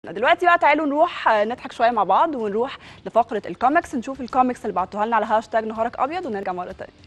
دلوقتي بقى تعالوا نروح آه، نضحك شويه مع بعض ونروح لفقره الكوميكس نشوف الكوميكس اللي بعتوها لنا على هاشتاج نهارك ابيض ونرجع مره تانية